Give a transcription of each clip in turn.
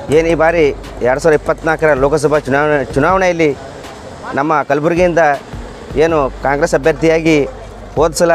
ಏನು ಈ ಬಾರಿ ಎರಡು ಸಾವಿರದ ಇಪ್ಪತ್ತ್ನಾಲ್ಕರ ಲೋಕಸಭಾ ಚುನಾವಣೆ ಚುನಾವಣೆಯಲ್ಲಿ ನಮ್ಮ ಕಲಬುರಗಿಯಿಂದ ಏನು ಕಾಂಗ್ರೆಸ್ ಅಭ್ಯರ್ಥಿಯಾಗಿ ಹೋದ ಸಲ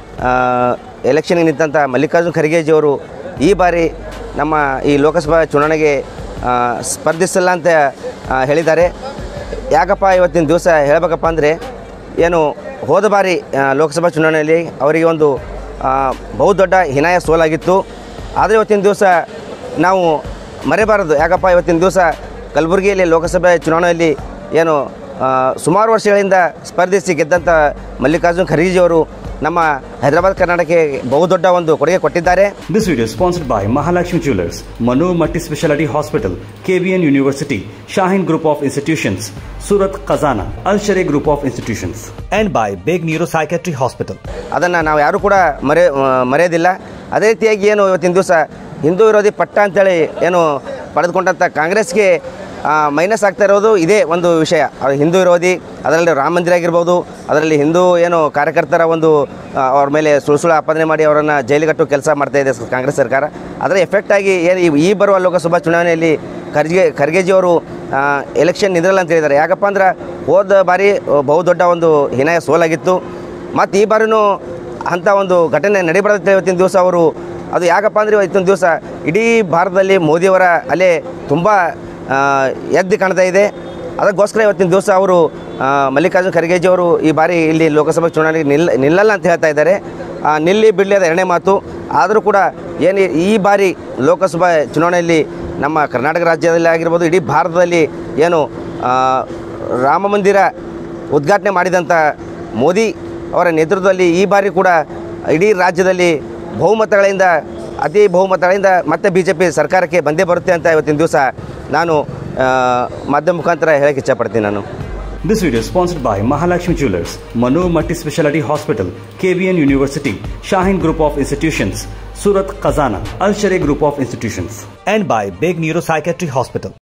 ಎಲೆಕ್ಷನ್ಗೆ ನಿಂತಂಥ ಮಲ್ಲಿಕಾರ್ಜುನ್ ಖರ್ಗೆಜಿಯವರು ಈ ಬಾರಿ ನಮ್ಮ ಈ ಲೋಕಸಭಾ ಚುನಾವಣೆಗೆ ಆ, ಸ್ಪರ್ಧಿಸಲ್ಲ ಅಂತ ಆ, ಹೇಳಿದ್ದಾರೆ ಯಾಕಪ್ಪ ಇವತ್ತಿನ ದಿವಸ ಹೇಳಬೇಕಪ್ಪ ಅಂದರೆ ಏನು ಹೋದ ಬಾರಿ ಆ, ಲೋಕಸಭಾ ಚುನಾವಣೆಯಲ್ಲಿ ಅವರಿಗೆ ಒಂದು ಆ, ಬಹುದೊಡ್ಡ ಹಿನಾಯ ಸೋಲಾಗಿತ್ತು ಆದರೆ ಇವತ್ತಿನ ದಿವಸ ನಾವು ಮರೆಬಾರದು ಯಾಕಪ್ಪ ಇವತ್ತಿನ ದಿವಸ ಕಲಬುರಗಿಯಲ್ಲಿ ಲೋಕಸಭೆ ಚುನಾವಣೆಯಲ್ಲಿ ಏನು ಆ, ಸುಮಾರು ವರ್ಷಗಳಿಂದ ಸ್ಪರ್ಧಿಸಿ ಗೆದ್ದಂಥ ಮಲ್ಲಿಕಾರ್ಜುನ್ ಖರ್ಗೆಜಿಯವರು ನಮ್ಮ ಹೈದರಾಬಾದ್ ಕರ್ನಾಟಕಕ್ಕೆ ಬಹುದೊಡ್ಡ ಒಂದು ಕೊಡುಗೆ ಕೊಟ್ಟಿದ್ದಾರೆ This video is sponsored by Mahalakshmi Jewelers, Manu Multi Speciality Hospital, KBN University, Shaheen Group of Institutions, Surat Khazana, Al Sharia Group of Institutions, and by Big Neuropsychiatry Hospital. ಅದನ್ನು ನಾವು ಯಾರೂ ಕೂಡ ಮರೆ ಆ, ಮರೆಯೋದಿಲ್ಲ ಅದೇ ರೀತಿಯಾಗಿ ಏನು ಇವತ್ತಿನ ದಿವಸ ಹಿಂದೂ ವಿರೋಧಿ ಪಟ್ಟ ಅಂತೇಳಿ ಏನು ಪಡೆದುಕೊಂಡಂಥ ಕಾಂಗ್ರೆಸ್ಗೆ ಮೈನಸ್ ಆಗ್ತಾ ಇರೋದು ಇದೇ ಒಂದು ವಿಷಯ ಅವ್ರು ಹಿಂದೂ ವಿರೋಧಿ ಅದರಲ್ಲಿ ರಾಮ ಮಂದಿರ ಆಗಿರ್ಬೋದು ಅದರಲ್ಲಿ ಹಿಂದೂ ಏನು ಕಾರ್ಯಕರ್ತರ ಒಂದು ಆ, ಅವ್ರ ಮೇಲೆ ಸುಳ್ಳು ಸುಳ್ಳು ಆಪಾದನೆ ಮಾಡಿ ಅವರನ್ನು ಜೈಲಿಗಟ್ಟು ಕೆಲಸ ಮಾಡ್ತಾ ಇದೆ ಸ- ಕಾಂಗ್ರೆಸ್ ಸರ್ಕಾರ ಅದರ ಎಫೆಕ್ಟ್ ಆಗಿ ಏನು ಈ- ಈ ಬರುವ ಲೋಕಸಭಾ ಚುನಾವಣೆಯಲ್ಲಿ ಖರ್ಗೆ ಖರ್ಗೆಜಿಯವರು ಎಲೆಕ್ಷನ್ ನಿದ್ರಲ್ಲ ಅಂತ ಹೇಳಿದ್ದಾರೆ ಯಾಕಪ್ಪ ಅಂದ್ರೆ ಹೋದ ಬಾರಿ ಆ, ಬಹುದೊಡ್ಡ ಒಂದು ಹಿನಾಯ ಸೋಲಾಗಿತ್ತು ಮತ್ತು ಈ ಬಾರಿನೂ ಅಂಥ ಒಂದು ಘಟನೆ ನಡಿಬಾರ್ದು ಇವತ್ತಿನ ದಿವಸ ಅವರು ಅದು ಯಾಕಪ್ಪ ಅಂದರೆ ಇವತ್ತಿನ ದಿವಸ ಇಡೀ ಭಾರತದಲ್ಲಿ ಮೋದಿಯವರ ಅಲೆ ತುಂಬ ಆ, ಎದ್ದು ಕಾಣ್ತಾ ಇದೆ ಅದಕ್ಕೋಸ್ಕರ ಇವತ್ತಿನ ದಿವಸ ಅವರು ಆ, ಮಲ್ಲಿಕಾರ್ಜುನ್ ಖರ್ಗೆಜಿ ಅವರು ಈ ಬಾರಿ ಇಲ್ಲಿ ಲೋಕಸಭಾ ಚುನಾವಣೆಗೆ ನಿಲ್ಲ ನಿಲ್ಲಲ್ಲ ಅಂತ ಹೇಳ್ತಾ ಇದ್ದಾರೆ ಆ, ನಿಲ್ಲಿ ಬಿಡಲಿ ಅದು ಎರಡನೇ ಮಾತು ಆದರೂ ಕೂಡ ಏನು ಈ ಬಾರಿ ಲೋಕಸಭಾ ಚುನಾವಣೆಯಲ್ಲಿ ನಮ್ಮ ಕರ್ನಾಟಕ ರಾಜ್ಯದಲ್ಲಿ ಆಗಿರ್ಬೋದು ಇಡೀ ಭಾರತದಲ್ಲಿ ಏನು ಆ, ರಾಮ ಮಂದಿರ ಉದ್ಘಾಟನೆ ಮಾಡಿದಂಥ ಮೋದಿ ಅವರ ನೇತೃತ್ವದಲ್ಲಿ ಈ ಬಾರಿ ಕೂಡ ಇಡೀ ರಾಜ್ಯದಲ್ಲಿ ಬಹುಮತಗಳಿಂದ ಅತಿ ಬಹುಮತಗಳಿಂದ ಮತ್ತೆ ಬಿ ಜೆ ಪಿ ಸರ್ಕಾರಕ್ಕೆ ಬಂದೇ ಬರುತ್ತೆ ಅಂತ ಇವತ್ತಿನ ದಿವಸ ನಾನು ಆ, ಮಾಧ್ಯಮ ಮುಖಾಂತರ ಹೇಳಕ್ಕೆ ಇಷ್ಟಪಡ್ತೀನಿ ನಾನು This video is sponsored by Mahalakshmi Jewelers, Manu Multi Speciality Hospital, KBN University, Shaheen Group of Institutions, Surat Khazana, Al Sharia Group of Institutions, and by Big Neuropsychiatry Hospital.